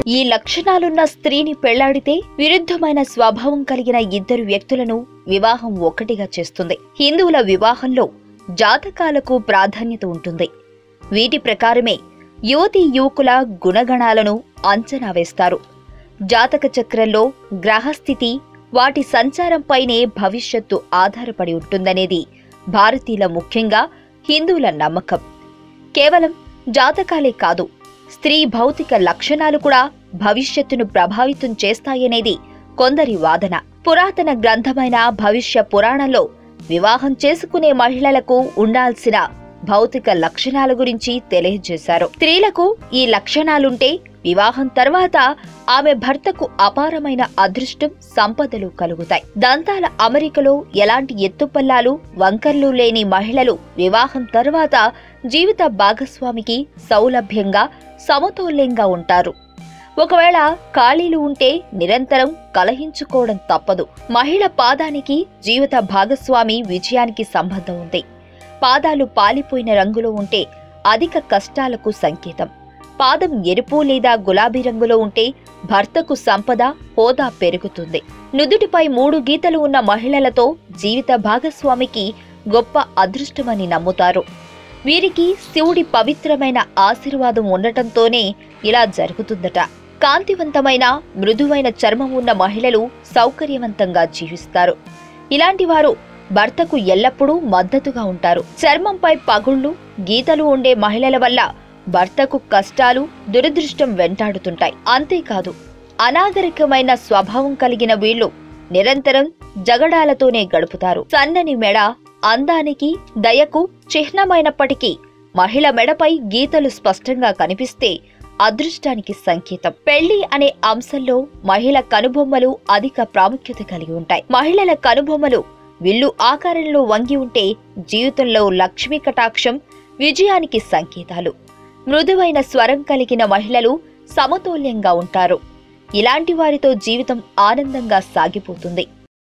ఈ లక్షణాలున్న స్త్రీని పెళ్లాడితే విరుద్ధమైన స్వభావం కలిగిన ఇద్దరు వ్యక్తులను వివాహం ఒక్కటిగా చేస్తుంది హిందువుల వివాహంలో జాతకాలకు ప్రాధాన్యత ఉంటుంది వీటి ప్రకారమే యువతి యువకుల గుణగణాలను అంచనా వేస్తారు జాతక చక్రంలో గ్రహస్థితి వాటి సంచారంపైనే భవిష్యత్తు ఆధారపడి ఉంటుందనేది భారతీయుల ముఖ్యంగా హిందువుల నమ్మకం కేవలం జాతకాలే కాదు స్త్రీ భౌతిక లక్షణాలు కూడా భవిష్యత్తును ప్రభావితం చేస్తాయనేది కొందరి వాదన పురాతన గ్రంథమైన భవిష్య పురాణంలో వివాహం చేసుకునే మహిళలకు ఉండాల్సిన భౌతిక లక్షణాల గురించి తెలియజేశారు స్త్రీలకు ఈ లక్షణాలుంటే వివాహం తర్వాత ఆమె భర్తకు అపారమైన అదృష్టం సంపదలు కలుగుతాయి దంతాల అమరికలో ఎలాంటి ఎత్తుపల్లాలు వంకర్లు లేని మహిళలు వివాహం తర్వాత జీవిత భాగస్వామికి సౌలభ్యంగా సమతౌల్యంగా ఉంటారు ఒకవేళ ఖాళీలు ఉంటే నిరంతరం కలహించుకోవడం తప్పదు మహిళ పాదానికి జీవిత భాగస్వామి విజయానికి సంబంధం ఉంది పాదాలు పాలిపోయిన రంగులో ఉంటే అధిక కష్టాలకు సంకేతం పాదం ఎరుపు లేదా గులాబీ రంగులో ఉంటే భర్తకు సంపద హోదా పెరుగుతుంది నుదుటిపై మూడు గీతలు ఉన్న మహిళలతో జీవిత భాగస్వామికి గొప్ప అదృష్టమని నమ్ముతారు వీరికి శివుడి పవిత్రమైన ఆశీర్వాదం ఉండటంతోనే ఇలా జరుగుతుందట కాంతివంతమైన మృదువైన చర్మం ఉన్న మహిళలు సౌకర్యవంతంగా జీవిస్తారు ఇలాంటి వారు భర్తకు ఎల్లప్పుడూ మద్దతుగా ఉంటారు చర్మంపై పగుళ్ళు గీతలు ఉండే మహిళల వల్ల భర్తకు కష్టాలు దురదృష్టం వెంటాడుతుంటాయి అంతేకాదు అనాగరికమైన స్వభావం కలిగిన వీళ్ళు నిరంతరం జగడాలతోనే గడుపుతారు సన్నని మెడ అందానికి దయకు చిహ్నమైనప్పటికీ మహిళ మెడపై గీతలు స్పష్టంగా కనిపిస్తే అదృష్టానికి సంకేతం పెళ్లి అనే అంశంలో మహిళ కనుబొమ్మలు అధిక ప్రాముఖ్యత కలిగి ఉంటాయి మహిళల కనుబొమ్మలు విల్లు ఆకారంలో వంగి ఉంటే జీవితంలో లక్ష్మీ కటాక్షం విజయానికి సంకేతాలు మృదువైన స్వరం కలిగిన మహిళలు సమతౌల్యంగా ఉంటారు ఇలాంటి వారితో జీవితం ఆనందంగా సాగిపోతుంది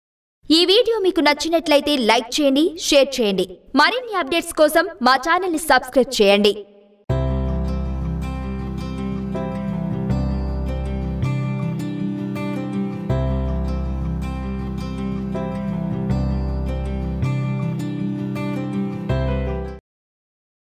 ఈ వీడియో మీకు నచ్చినట్లయితే లైక్ చేయండి షేర్ చేయండి మరిన్ని అప్డేట్స్ కోసం మా ఛానల్ ని సబ్స్క్రైబ్ చేయండి